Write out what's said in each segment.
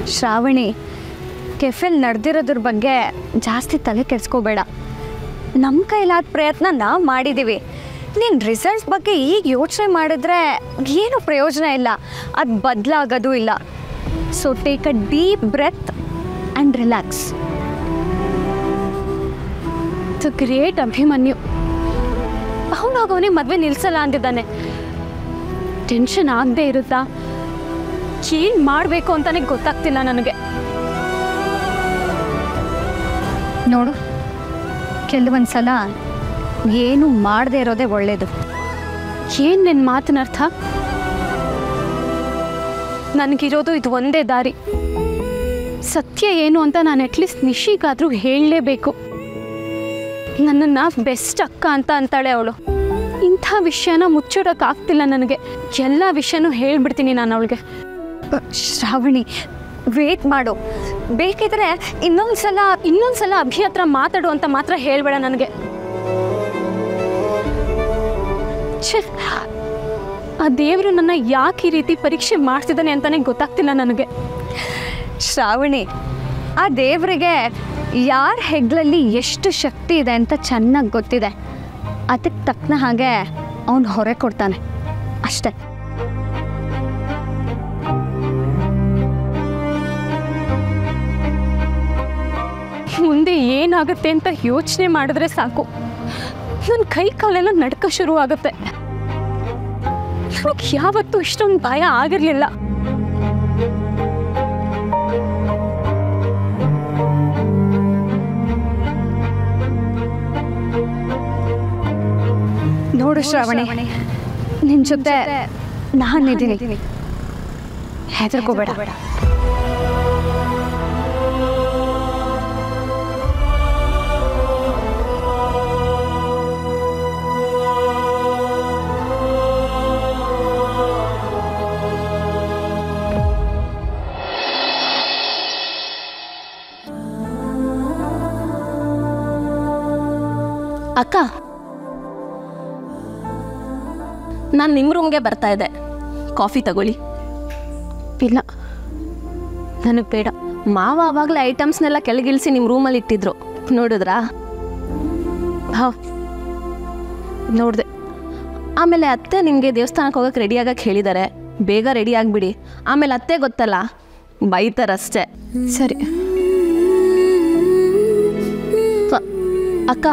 ಶ್ರಾವಣಿ ಕೆಫೆಲ್ ನಡೆದಿರೋದ್ರ ಬಗ್ಗೆ ಜಾಸ್ತಿ ತಲೆ ಕೆಡಿಸ್ಕೋಬೇಡ ನಮ್ಮ ಕೈಲಾದ ಪ್ರಯತ್ನ ನಾವು ಮಾಡಿದ್ದೀವಿ ನೀನು ರಿಸಲ್ಟ್ಸ್ ಬಗ್ಗೆ ಈಗ ಯೋಚನೆ ಮಾಡಿದ್ರೆ ಏನು ಪ್ರಯೋಜನ ಇಲ್ಲ ಅದು ಬದಲಾಗೋದು ಇಲ್ಲ so take a deep breath and relax the great Abhimanyu ಅವನಾಗ ಅವನಿಗೆ ಮದುವೆ ನಿಲ್ಸಲ್ಲ ಅಂದಿದ್ದಾನೆ ಟೆನ್ಷನ್ ಆಗದೆ ಇರುತ್ತಾ ಏನು ಮಾಡಬೇಕು ಅಂತಾನೆ ಗೊತ್ತಾಗ್ತಿಲ್ಲ ನನಗೆ ನೋಡು ಕೆಲವೊಂದು ಸಲ ಏನು ಮಾಡದೇ ಇರೋದೇ ಒಳ್ಳೇದು ಏನು ನಿನ್ನ ಮಾತಿನ ಅರ್ಥ ನನಗಿರೋದು ಇದು ಒಂದೇ ದಾರಿ ಸತ್ಯ ಏನು ಅಂತ ನಾನು ಅಟ್ಲೀಸ್ಟ್ ನಿಶಿಗಾದರೂ ಹೇಳಲೇಬೇಕು ನನ್ನನ್ನು ಬೆಸ್ಟ್ ಅಕ್ಕ ಅಂತ ಅಂತಾಳೆ ಅವಳು ಇಂಥ ವಿಷಯನ ಮುಚ್ಚಿಡೋಕ್ಕಾಗ್ತಿಲ್ಲ ನನಗೆ ಎಲ್ಲ ವಿಷಯನೂ ಹೇಳ್ಬಿಡ್ತೀನಿ ನಾನು ಅವಳಿಗೆ ಶ್ರಾವಣಿ ವೇಟ್ ಮಾಡು ಬೇಕಿದ್ರೆ ಇನ್ನೊಂದು ಸಲ ಇನ್ನೊಂದು ಸಲ ಅಭಿ ಹತ್ರ ಮಾತಾಡು ಅಂತ ಮಾತ್ರ ಹೇಳಬೇಡ ನನಗೆ ಛೆ ಆ ದೇವರು ನನ್ನ ಯಾಕೆ ಈ ರೀತಿ ಪರೀಕ್ಷೆ ಮಾಡ್ತಿದ್ದಾನೆ ಅಂತಲೇ ಗೊತ್ತಾಗ್ತಿಲ್ಲ ನನಗೆ ಶ್ರಾವಣಿ ಆ ದೇವರಿಗೆ ಯಾರ ಹೆಗ್ಲಲ್ಲಿ ಎಷ್ಟು ಶಕ್ತಿ ಇದೆ ಅಂತ ಚೆನ್ನಾಗಿ ಗೊತ್ತಿದೆ ಅದಕ್ಕೆ ತಕ್ಕನ ಹಾಗೆ ಅವನು ಹೊರೆ ಕೊಡ್ತಾನೆ ಅಷ್ಟೇ ಮುಂದೆ ಏನಾಗುತ್ತೆ ಅಂತ ಯೋಚನೆ ಮಾಡಿದ್ರೆ ಸಾಕು ನನ್ನ ಕೈ ಕಾಲೆಲ್ಲ ನಡ್ಕ ಶುರು ಆಗುತ್ತೆ ನನಗೆ ಯಾವತ್ತೂ ಇಷ್ಟೊಂದು ಭಯ ಆಗಿರಲಿಲ್ಲ ನೋಡು ಶ್ರಾವಣಿ ನಿನ್ನ ಜೊತೆ ನಾನಿದ್ದೀನಿ ಹೆದರ್ಕೋಬೇಡ ಅಕ್ಕ ನಾನು ನಿಮ್ಮ ರೂಮ್ಗೆ ಬರ್ತಾ ಇದ್ದೆ ಕಾಫಿ ತಗೊಳ್ಳಿ ಇಲ್ಲ ನನಗೆ ಬೇಡ ಮಾವ ಆವಾಗಲೇ ಐಟಮ್ಸ್ನೆಲ್ಲ ಕೆಳಗಿಳಿಸಿ ನಿಮ್ಮ ರೂಮಲ್ಲಿ ಇಟ್ಟಿದ್ರು ನೋಡಿದ್ರಾ ಹಾಂ ನೋಡಿದೆ ಆಮೇಲೆ ಅತ್ತೆ ನಿಮಗೆ ದೇವಸ್ಥಾನಕ್ಕೆ ಹೋಗಕ್ಕೆ ರೆಡಿ ಆಗಕ್ಕೆ ಹೇಳಿದ್ದಾರೆ ಬೇಗ ರೆಡಿ ಆಗಿಬಿಡಿ ಆಮೇಲೆ ಅತ್ತೆ ಗೊತ್ತಲ್ಲ ಬೈತಾರಷ್ಟೇ ಸರಿ ಸ- ಅಕ್ಕ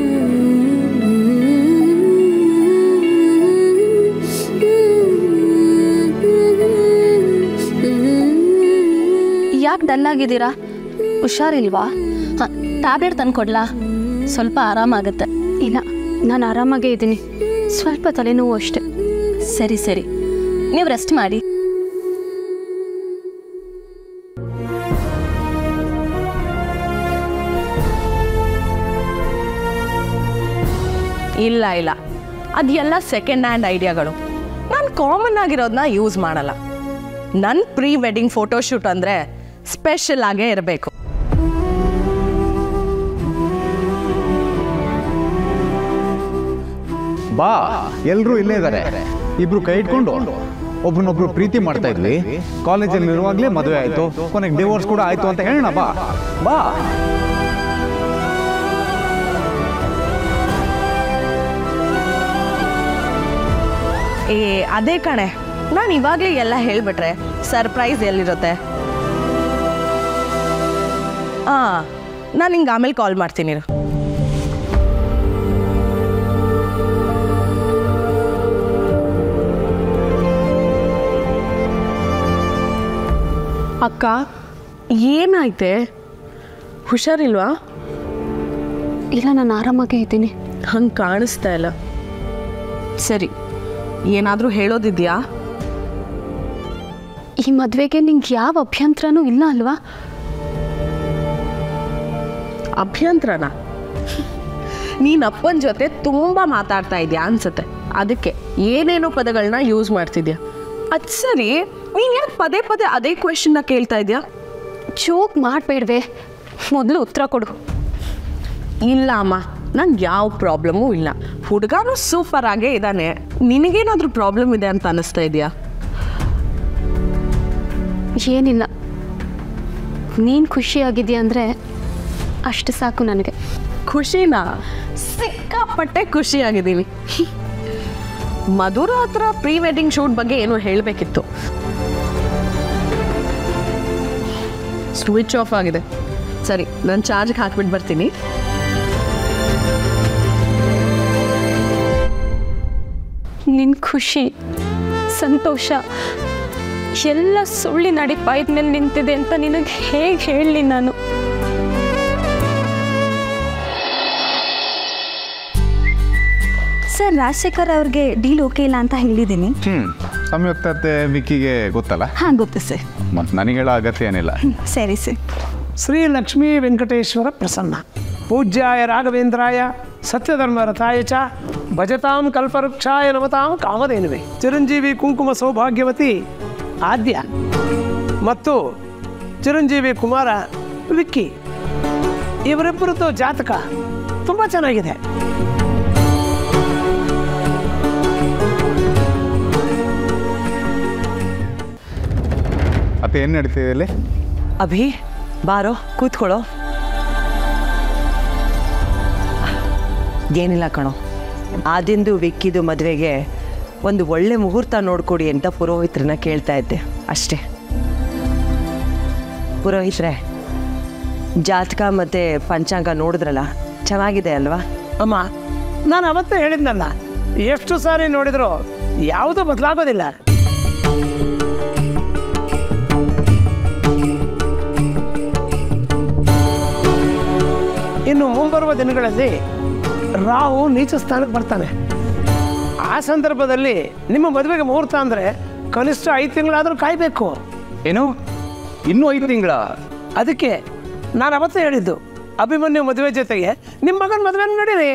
ಯಾಕೆ ಡಲ್ ಆಗಿದ್ದೀರಾ ಹುಷಾರಿಲ್ವಾ ಹಾಂ ಟ್ಯಾಬ್ಲೆಟ್ ತಂದು ಕೊಡ್ಲಾ ಸ್ವಲ್ಪ ಆರಾಮಾಗುತ್ತೆ ಇಲ್ಲ ನಾನು ಆರಾಮಾಗೇ ಇದ್ದೀನಿ ಸ್ವಲ್ಪ ತಲೆನೋವು ಅಷ್ಟೆ ಸರಿ ಸರಿ ನೀವು ರೆಸ್ಟ್ ಮಾಡಿ ಇಲ್ಲ ಇಲ್ಲ ಅದೆಲ್ಲ ಸೆಕೆಂಡ್ ಹ್ಯಾಂಡ್ ಐಡಿಯಾಗಳು ನಾನು ಕಾಮನ್ ಆಗಿರೋದನ್ನ ಯೂಸ್ ಮಾಡಲ್ಲ ನನ್ನ ಪ್ರೀ ವೆಡ್ಡಿಂಗ್ ಫೋಟೋಶೂಟ್ ಅಂದರೆ ಸ್ಪೆಷಲ್ ಆಗೇ ಇರಬೇಕು ಬಾ ಎಲ್ರೂ ಇಲ್ಲೇ ಇದ್ದಾರೆ ಇಬ್ರು ಕೈ ಇಟ್ಕೊಂಡು ಒಬ್ರನ್ನೊಬ್ರು ಪ್ರೀತಿ ಮಾಡ್ತಾ ಇದ್ವಿ ಕಾಲೇಜಲ್ಲಿ ಇರುವಾಗಲೇ ಮದುವೆ ಆಯ್ತು ಕೊನೆಗೆ ಡಿವೋರ್ಸ್ ಕೂಡ ಆಯ್ತು ಅಂತ ಹೇಳೋಣ ಬಾ ಬಾ ಏ ಅದೇ ಕಣೆ ನಾನು ಇವಾಗಲೇ ಎಲ್ಲ ಹೇಳಿಬಿಟ್ರೆ ಸರ್ಪ್ರೈಸ್ ಎಲ್ಲಿರುತ್ತೆ ಹಾಂ ನಾನು ಹಿಂಗೆ ಆಮೇಲೆ ಕಾಲ್ ಮಾಡ್ತೀನಿ ಇರು. ಅಕ್ಕ ಏನಾಯ್ತೆ ಹುಷಾರಿಲ್ವಾ ಇಲ್ಲ ನಾನು ಆರಾಮಾಗೇ ಇದ್ದೀನಿ ಹಂಗೆ ಕಾಣಿಸ್ತಾ ಇಲ್ಲ ಸರಿ ಏನಾದರೂ ಹೇಳೋದಿದ್ಯಾ ಈ ಮದುವೆಗೆ ನಿಂಗೆ ಯಾವ ಅಭ್ಯಂತರನೂ ಇಲ್ಲ ಅಲ್ವಾ ಅಭ್ಯಂತರನ ನೀನು ಅಪ್ಪನ ಜೊತೆ ತುಂಬ ಮಾತಾಡ್ತಾ ಇದೆಯಾ ಅನ್ಸುತ್ತೆ ಅದಕ್ಕೆ ಏನೇನೋ ಪದಗಳನ್ನ ಯೂಸ್ ಮಾಡ್ತಿದ್ಯಾ ಅದು ಸರಿ ನೀನು ಯಾಕೆ ಪದೇ ಪದೇ ಅದೇ ಕ್ವೆಶನ್ನ ಕೇಳ್ತಾ ಇದೆಯಾ ಜೋಕ್ ಮಾಡಬೇಡ್ವೆ ಮೊದಲು ಉತ್ತರ ಕೊಡು ಇಲ್ಲ ಅಮ್ಮ ನಂಗೆ ಯಾವ ಪ್ರಾಬ್ಲಮೂ ಇಲ್ಲ ಹುಡುಗನೂ ಸೂಪರ್ ಆಗೇ ಇದ್ದಾನೆ ನಿನಗೇನಾದರೂ ಪ್ರಾಬ್ಲಮ್ ಇದೆ ಅಂತ ಅನ್ನಿಸ್ತಾ ಇದೆಯಾ ಏನಿಲ್ಲ ನೀನು ಖುಷಿಯಾಗಿದೆಯಾ ಅಂದರೆ ಅಷ್ಟು ಸಾಕು ನನಗೆ ಖುಷಿನಾ ಸಿಕ್ಕಾಪಟ್ಟೆ ಖುಷಿಯಾಗಿದ್ದೀನಿ ಮಧುರ ಹತ್ರ ಪ್ರೀ ವೆಡ್ಡಿಂಗ್ ಶೂಟ್ ಬಗ್ಗೆ ಏನೋ ಹೇಳಬೇಕಿತ್ತು ಸ್ವಿಚ್ ಆಫ್ ಆಗಿದೆ ಸರಿ ನಾನು ಚಾರ್ಜ್ಗೆ ಹಾಕ್ಬಿಟ್ಟು ಬರ್ತೀನಿ ನಿನ್ನ ಖುಷಿ ಸಂತೋಷ ಎಲ್ಲ ಸುಳ್ಳಿನ ಅಡಿಪಾಯದ ಮೇಲೆ ನಿಂತಿದೆ ಅಂತ ನಿನಗೆ ಹೇಗೆ ಹೇಳಲಿ ನಾನು ಸರ್ ರಾಜಶೇಖರ್ ಅವ್ರಿಗೆ ಡೀಲ್ ಓಕೆ ಇಲ್ಲ ಅಂತ ಹೇಳಿದ್ದೀನಿ ಹ್ಞೂ ಸಂಯುಕ್ತತೆ ವಿಕ್ಕಿಗೆ ಗೊತ್ತಲ್ಲ ಹಾಂ ಗೊತ್ತು ಸರ್ ಮತ್ತು ನನಗೆ ಹೇಳೋ ಅಗತ್ಯ ಏನಿಲ್ಲ ಸರಿ ಸರ್ ಶ್ರೀ ಲಕ್ಷ್ಮೀ ವೆಂಕಟೇಶ್ವರ ಪ್ರಸನ್ನ ಪೂಜ್ಯಾಯ ರಾಘವೇಂದ್ರಾಯ ಸತ್ಯಧರ್ಮರಥಾಯ ಚ ಭಜತಾಂ ಕಲ್ಪವೃಕ್ಷಾಯ ನಮತಾಂ ಕಾಮಧೇನುವೆ ಚಿರಂಜೀವಿ ಕುಂಕುಮ ಸೌಭಾಗ್ಯವತಿ ಆದ್ಯ ಮತ್ತು ಚಿರಂಜೀವಿ ಕುಮಾರ ವಿಕ್ಕಿ ಇವರಿಬ್ಬರದ್ದು ಜಾತಕ ತುಂಬ ಚೆನ್ನಾಗಿದೆ ಮತ್ತೆ ಏನು ನಡೀತಿದೆ ಇಲ್ಲಿ ಅಭಿ ಬಾರೋ ಕೂತ್ಕೊಳ್ಳೋ ಏನಿಲ್ಲ ಕಣೋ ಆದಿಂದು ವಿಕ್ಕಿದು ಮದುವೆಗೆ ಒಂದು ಒಳ್ಳೆ ಮುಹೂರ್ತ ನೋಡ್ಕೊಡಿ ಅಂತ ಪುರೋಹಿತ್ರನ್ನ ಕೇಳ್ತಾ ಇದ್ದೆ ಅಷ್ಟೇ ಪುರೋಹಿತ್ರೆ ಜಾತಕ ಮತ್ತು ಪಂಚಾಂಗ ನೋಡಿದ್ರಲ್ಲ ಚೆನ್ನಾಗಿದೆ ಅಲ್ವಾ ಅಮ್ಮ ನಾನು ಅವತ್ತೇ ಹೇಳಿದ್ನಲ್ಲ ಎಷ್ಟು ಸಾರಿ ನೋಡಿದ್ರು ಯಾವುದೂ ಬದಲಾಗೋದಿಲ್ಲ ಇನ್ನು ಮುಂಬರುವ ದಿನಗಳಲ್ಲಿ ರಾಹು ನೀಚ ಸ್ಥಾನಕ್ಕೆ ಬರ್ತಾನೆ ಆ ಸಂದರ್ಭದಲ್ಲಿ ನಿಮ್ಮ ಮದುವೆಗೆ ಮುಹೂರ್ತ ಅಂದರೆ ಕನಿಷ್ಠ ಐದು ತಿಂಗಳಾದರೂ ಕಾಯಬೇಕು ಏನು ಇನ್ನೂ ಐದು ತಿಂಗಳ ಅದಕ್ಕೆ ನಾನು ಅವತ್ತೇ ಹೇಳಿದ್ದು ಅಭಿಮನ್ಯು ಮದುವೆ ಜೊತೆಗೆ ನಿಮ್ಮ ಮಗನ ಮದುವೆ ನಡೀರಿ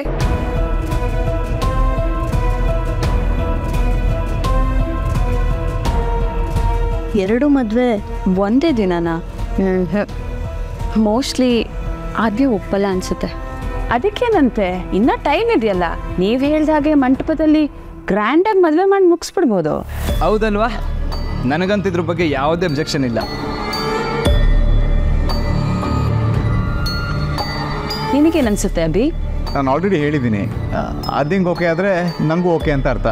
ಎರಡು ಮದುವೆ ಒಂದೇ ದಿನನಾ ಮೋಸ್ಟ್ಲಿ ಆದ್ಯ ಒಪ್ಪಲ್ಲ ಅನ್ಸುತ್ತೆ ಅದಕ್ಕೇನಂತೆ ಇನ್ನ ಟೈಮ್ ಇದೆಯಲ್ಲ ನೀವು ಹೇಳ್ದ ಹಾಗೆ ಮಂಟಪದಲ್ಲಿ ಗ್ರ್ಯಾಂಡಾಗಿ ಮದುವೆ ಮಾಡಿ ಮುಗಿಸ್ಬಿಡ್ಬೋದು ಹೌದಲ್ವಾ ನನಗಂತ ಇದ್ರ ಬಗ್ಗೆ ಯಾವುದೇ ಅಬ್ಜೆಕ್ಷನ್ ಇಲ್ಲ ನಿನಗೇನನ್ಸುತ್ತೆ ಅಭಿ ನಾನು ಆಲ್ರೆಡಿ ಹೇಳಿದ್ದೀನಿ ಅದಿಂಗೆ ಓಕೆ ಆದರೆ ನನಗೂ ಓಕೆ ಅಂತ ಅರ್ಥ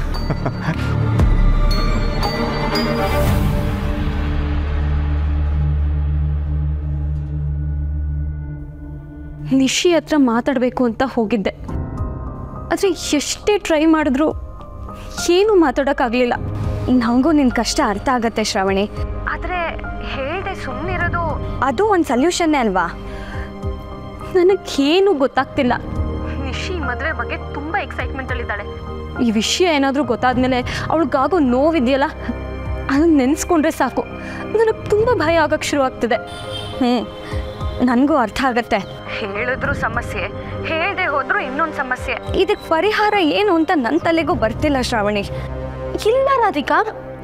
ನಿಶಿ ಹತ್ರ ಮಾತಾಡಬೇಕು ಅಂತ ಹೋಗಿದ್ದೆ ಆದರೆ ಎಷ್ಟೇ ಟ್ರೈ ಮಾಡಿದ್ರು ಏನೂ ಮಾತಾಡೋಕ್ಕಾಗಲಿಲ್ಲ ನನಗೂ ನಿನ್ನ ಕಷ್ಟ ಅರ್ಥ ಆಗತ್ತೆ ಶ್ರಾವಣಿ ಆದರೆ ಹೇಳ್ದೆ ಸುಮ್ಮನಿರೋದು ಅದು ಒಂದು ಸೊಲ್ಯೂಷನ್ನೇ ಅಲ್ವಾ ನನಗೇನು ಗೊತ್ತಾಗ್ತಿಲ್ಲ ನಿಶಿ ಮದುವೆ ಬಗ್ಗೆ ತುಂಬ ಎಕ್ಸೈಟ್ಮೆಂಟಲ್ಲಿದ್ದಾಳೆ ಈ ವಿಷಯ ಏನಾದರೂ ಗೊತ್ತಾದ್ಮೇಲೆ ಅವಳಿಗಾಗೋ ನೋವಿದೆಯಲ್ಲ ಅದನ್ನ ನೆನೆಸ್ಕೊಂಡ್ರೆ ಸಾಕು ನನಗೆ ತುಂಬ ಭಯ ಆಗಕ್ಕೆ ಶುರು ಆಗ್ತಿದೆ ಹ್ಞೂ ನನಗೂ ಅರ್ಥ ಆಗತ್ತೆ ಹೇಳಿದ್ರು ಸಮಸ್ಯೆ ಹೇಳದೆ ಹೋದ್ರು ಇನ್ನೊಂದು ಸಮಸ್ಯೆ ಇದಕ್ಕೆ ಪರಿಹಾರ ಏನು ಅಂತ ನನ್ನ ತಲೆಗೂ ಬರ್ತಿಲ್ಲ ಶ್ರಾವಣಿ ಇಲ್ಲ ರಾಧಿಕಾ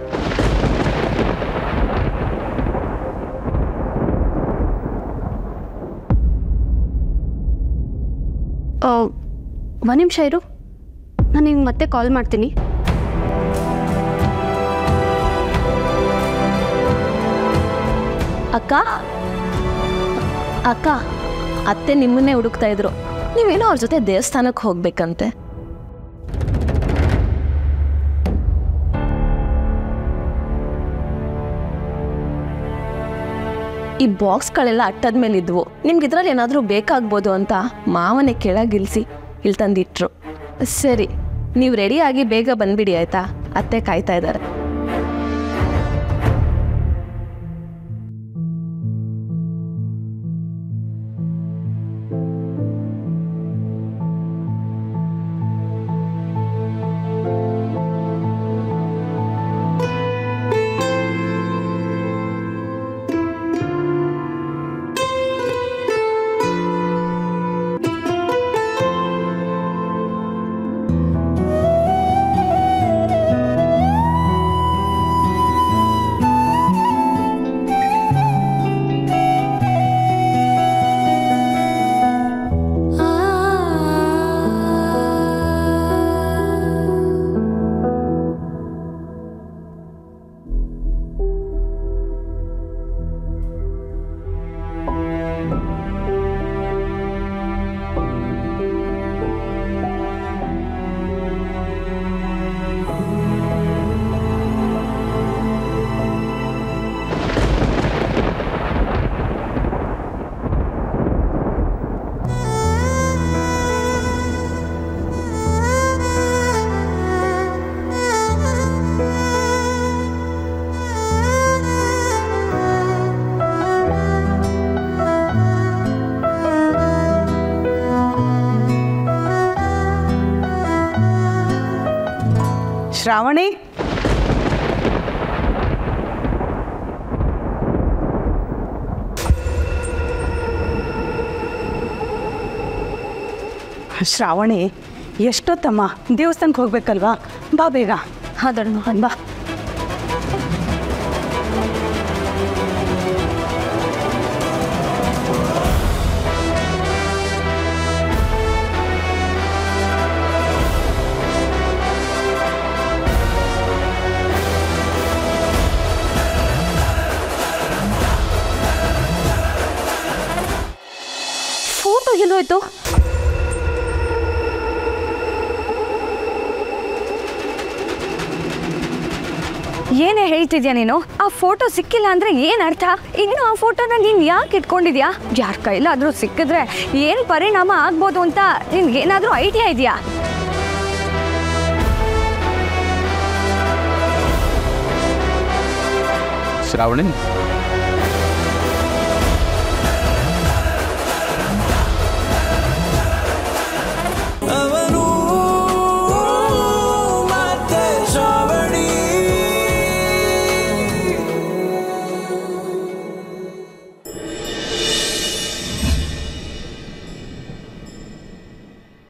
ಒಂದು ನಿಮಿಷ ಇರು ನಾನು ನಿಂಗೆ ಮತ್ತೆ ಕಾಲ್ ಮಾಡ್ತೀನಿ ಅಕ್ಕ ಅಕ್ಕ ಅತ್ತೆ ನಿಮ್ಮನ್ನೇ ಹುಡುಕ್ತಾ ಇದ್ರು ನೀವೇನೋ ಅವ್ರ ಜೊತೆ ದೇವಸ್ಥಾನಕ್ಕೆ ಹೋಗ್ಬೇಕಂತೆ ಈ ಬಾಕ್ಸ್ಗಳೆಲ್ಲ ಅಟ್ಟದ ಮೇಲೆ ಇದ್ವು ನಿಮ್ಗೆ ಇದ್ರಲ್ಲಿ ಏನಾದರೂ ಬೇಕಾಗ್ಬೋದು ಅಂತ ಮಾವನೇ ಕೆಳಗಿಳಿಸಿ ಇಲ್ಲಿ ತಂದಿಟ್ರು ಸರಿ ನೀವು ರೆಡಿಯಾಗಿ ಬೇಗ ಬಂದ್ಬಿಡಿ ಆಯ್ತಾ ಅತ್ತೆ ಕಾಯ್ತಾ ಇದ್ದಾರೆ ಶ್ರಾವಣಿ ಶ್ರಾವಣಿ ಎಷ್ಟೊತ್ತಮ್ಮ ದೇವಸ್ಥಾನಕ್ಕೆ ಹೋಗ್ಬೇಕಲ್ವಾ ಬಾ ಬೇಗ ಅದನ್ನು ಬಾ ಫೋಟೋ ಎಲ್ಲೋಯ್ತು ಏನೇ ಹೇಳ್ತಿದ್ಯಾ ನೀನು ಆ ಫೋಟೋ ಸಿಕ್ಕಿಲ್ಲ ಅಂದ್ರೆ ಏನ್ ಅರ್ಥ ಇನ್ನು ಆ ಫೋಟೋನ ನೀನ್ ಯಾಕೆ ಇಟ್ಕೊಂಡಿದ್ಯಾ ಯಾರ ಕೈಲಾದ್ರೂ ಸಿಕ್ಕಿದ್ರೆ ಏನ್ ಪರಿಣಾಮ ಆಗ್ಬೋದು ಅಂತ ನಿನ್ಗೆ ಏನಾದ್ರೂ ಐಡಿಯಾ ಇದೆಯಾ ಶ್ರಾವಣಿ